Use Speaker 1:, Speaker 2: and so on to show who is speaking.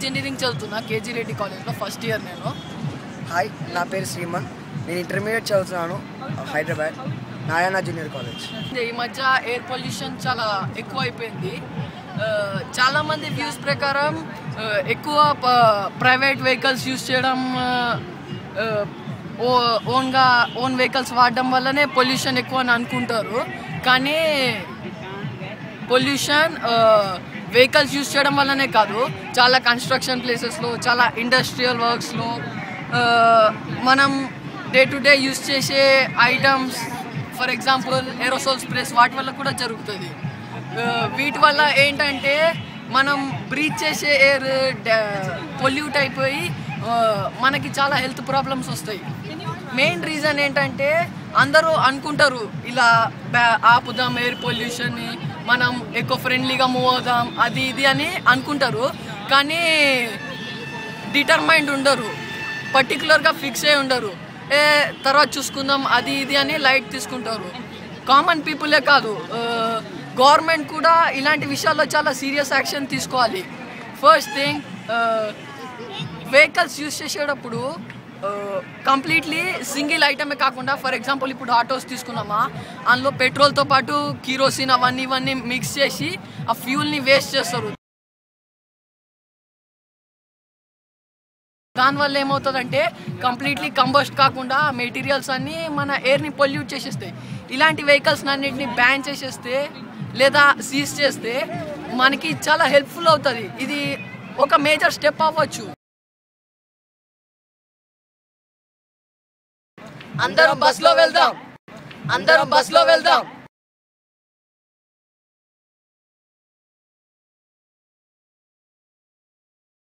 Speaker 1: engineering చదువుతున్నా KG Reddy కాలేజ్లో first year నేను
Speaker 2: హాయ్ నా పేరు శ్రీమన్ నేను ఇంటర్మీడియట్ చదువుతున్నాను హైదరాబాద్ నారాయణ జూనియర్ కాలేజ్
Speaker 1: ఈ మధ్య ఎయిర్ పొల్యూషన్ చాలా ఎక్కువ అయిపోయింది ఆ, చాలా మంది వ్యూస్ ప్రకారం ఆ, ఎక్కువ ప్రైవేట్ వెహికల్స్ యూస్ చేయడం ఆ, ఆ, ఓ- ఓన్గా ఓన్ వెహికల్స్ వాడడం వల్లనే పొల్యూషన్ ఎక్కువ అని అనుకుంటారు కానీ పొల్యూషన్ వెహికల్స్ యూస్ చేయడం వల్లనే కాదు చాలా కన్స్ట్రక్షన్ ప్లేసెస్లో చాలా ఇండస్ట్రియల్ వర్క్స్లో మనం డే టు డే యూస్ చేసే items for example aerosol sprays వాటి వల్ల కూడా జరుగుతుంది ఆ, వీటి వల్ల ఏంటంటే మనం బ్రీత్ చేసే ఎయిర్ పొల్యూట్ అయిపోయి ఆ, మనకి చాలా హెల్త్ ప్రాబ్లమ్స్ వస్తాయి మెయిన్ రీజన్ ఏంటంటే అందరూ అనుకుంటారు ఇలా బ్యా- ఆపుదాం ఎయిర్ పొల్యూషన్ని మనం ఎక్కువ ఫ్రెండ్లీగా మూవ్ అవుదాం అది ఇది అని అనుకుంటారు కానీ డిటర్మైండ్ ఉండరు పర్టికులర్గా ఫిక్స్ అయి ఉండరు ఏ తర్వాత చూసుకుందాం అది ఇది అని లైట్ తీసుకుంటారు కామన్ పీపులే కాదు గవర్నమెంట్ కూడా ఇలాంటి విషయాల్లో చాలా సీరియస్ యాక్షన్ తీసుకోవాలి ఫస్ట్ థింగ్ వెహికల్స్ యూస్ చేసేటప్పుడు కంప్లీట్లీ సింగిల్ ఐటమే కాకుండా ఫర్ ఎగ్జాంపుల్ ఇప్పుడు ఆటోస్ తీసుకున్నామా అందులో పెట్రోల్తో పాటు కిరోసిన్ అవన్నీ ఇవన్నీ మిక్స్ చేసి ఆ ఫ్యూల్ని వేస్ట్ చేస్తారు దానివల్ల ఏమవుతుందంటే కంప్లీట్లీ కంబస్ట్ కాకుండా మెటీరియల్స్ అన్నీ మన ఎయిర్ని పొల్యూట్ చేసేస్తాయి ఇలాంటి వెహికల్స్ అన్నింటిని బ్యాన్ చేసేస్తే లేదా సీజ్ చేస్తే మనకి చాలా హెల్ప్ఫుల్ అవుతుంది ఇది ఒక మేజర్ స్టెప్ అవ్వచ్చు అందరం బస్లో వెళ్దాం అందరం బస్లో వెళ్దాం